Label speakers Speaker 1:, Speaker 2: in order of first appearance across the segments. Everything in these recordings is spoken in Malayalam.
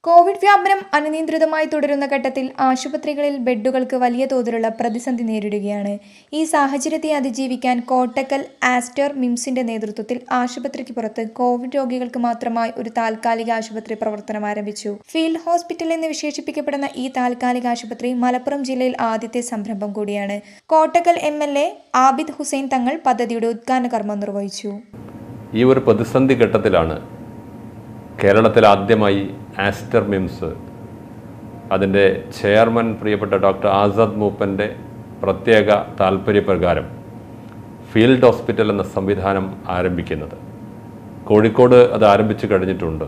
Speaker 1: കോവിഡ് വ്യാപനം അനിയന്ത്രിതമായി തുടരുന്ന ഘട്ടത്തിൽ ആശുപത്രികളിൽ ബെഡുകൾക്ക് വലിയ തോതിലുള്ള പ്രതിസന്ധി നേരിടുകയാണ് ഈ സാഹചര്യത്തെ അതിജീവിക്കാൻ കോട്ടക്കൽ ആസ്റ്റർ മിംസിന്റെ നേതൃത്വത്തിൽ ആശുപത്രിക്ക് പുറത്ത് കോവിഡ് രോഗികൾക്ക് മാത്രമായി ഒരു താൽക്കാലിക ആശുപത്രി പ്രവർത്തനം ആരംഭിച്ചു ഫീൽഡ് ഹോസ്പിറ്റൽ എന്ന് വിശേഷിപ്പിക്കപ്പെടുന്ന ഈ താൽക്കാലിക ആശുപത്രി മലപ്പുറം ജില്ലയിൽ ആദ്യത്തെ സംരംഭം കൂടിയാണ് Kottakkal M L A Abid Hussain Thangal പദ്ധതിയുടെ ഉദ്ഘാടന കർമ്മം നിർവഹിച്ചു
Speaker 2: ഈ ഒരു പ്രതിസന്ധി ഘട്ടത്തിലാണ് കേരളത്തിൽ ആദ്യമായി ആസ്റ്റർ മിംസ് അതിൻ്റെ ചെയർമാൻ പ്രിയപ്പെട്ട ഡോക്ടർ ആസാദ് മൂപ്പൻ്റെ പ്രത്യേക താല്പര്യപ്രകാരം ഫീൽഡ് ഹോസ്പിറ്റൽ എന്ന സംവിധാനം ആരംഭിക്കുന്നത് കോഴിക്കോട് അത് ആരംഭിച്ചു കഴിഞ്ഞിട്ടുണ്ട്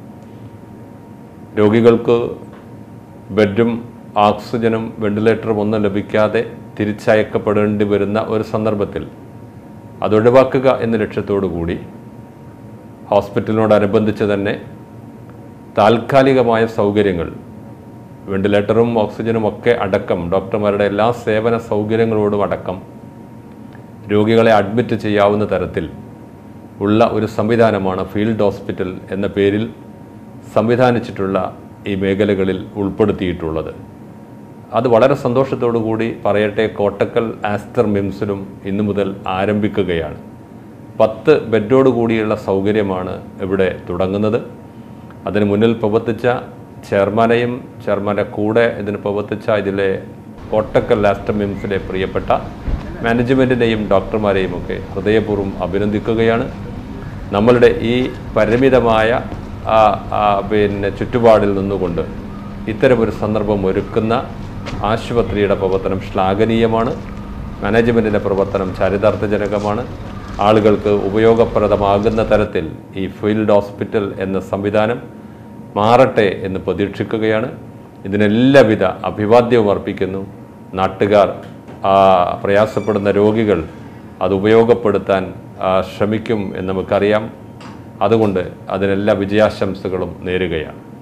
Speaker 2: രോഗികൾക്ക് ബെഡും ഓക്സിജനും വെന്റിലേറ്ററും ഒന്നും ലഭിക്കാതെ തിരിച്ചയക്കപ്പെടേണ്ടി വരുന്ന ഒരു സന്ദർഭത്തിൽ അതൊഴിവാക്കുക എന്ന ലക്ഷ്യത്തോടു കൂടി ഹോസ്പിറ്റലിനോടനുബന്ധിച്ച് തന്നെ താൽക്കാലികമായ സൗകര്യങ്ങൾ വെന്റിലേറ്ററും ഓക്സിജനും ഒക്കെ അടക്കം ഡോക്ടർമാരുടെ എല്ലാ സേവന സൗകര്യങ്ങളോടും അടക്കം രോഗികളെ അഡ്മിറ്റ് ചെയ്യാവുന്ന തരത്തിൽ ഉള്ള ഒരു സംവിധാനമാണ് ഫീൽഡ് ഹോസ്പിറ്റൽ എന്ന പേരിൽ സംവിധാനിച്ചിട്ടുള്ള ഈ മേഖലകളിൽ ഉൾപ്പെടുത്തിയിട്ടുള്ളത് അത് വളരെ സന്തോഷത്തോടു കൂടി പറയട്ടെ കോട്ടക്കൽ ആസ്റ്റർ മിംസിലും ഇന്നു മുതൽ ആരംഭിക്കുകയാണ് പത്ത് ബെഡോട് കൂടിയുള്ള സൗകര്യമാണ് ഇവിടെ തുടങ്ങുന്നത് അതിന് മുന്നിൽ പ്രവർത്തിച്ച ചെയർമാനെയും ചെയർമാൻ്റെ കൂടെ ഇതിന് പ്രവർത്തിച്ച ഇതിലെ കോട്ടക്കൽ ആസ്റ്റർ മിംസിലെ പ്രിയപ്പെട്ട മാനേജ്മെൻറ്റിനെയും ഡോക്ടർമാരെയും ഒക്കെ ഹൃദയപൂർവ്വം അഭിനന്ദിക്കുകയാണ് നമ്മളുടെ ഈ പരിമിതമായ ആ, ആ, പിന്നെ ചുറ്റുപാടിൽ നിന്നുകൊണ്ട് ഇത്തരമൊരു സന്ദർഭം ഒരുക്കുന്ന ആശുപത്രിയുടെ പ്രവർത്തനം ശ്ലാഘനീയമാണ് മാനേജ്മെൻറ്റിൻ്റെ പ്രവർത്തനം ചരിതാർത്ഥജനകമാണ് ആളുകൾക്ക് ഉപയോഗപ്രദമാകുന്ന തരത്തിൽ ഈ ഫീൽഡ് ഹോസ്പിറ്റൽ എന്ന സംവിധാനം മാറട്ടെ എന്ന് പ്രതീക്ഷിക്കുകയാണ് ഇതിനെല്ലാവിധ അഭിവാദ്യവും അർപ്പിക്കുന്നു നാട്ടുകാർ ആ, പ്രയാസപ്പെടുന്ന രോഗികൾ അത് ഉപയോഗപ്പെടുത്താൻ ആ, ശ്രമിക്കും എന്ന് നമുക്കറിയാം അതുകൊണ്ട് അതിനെല്ലാ വിജയാശംസകളും നേരുകയാണ്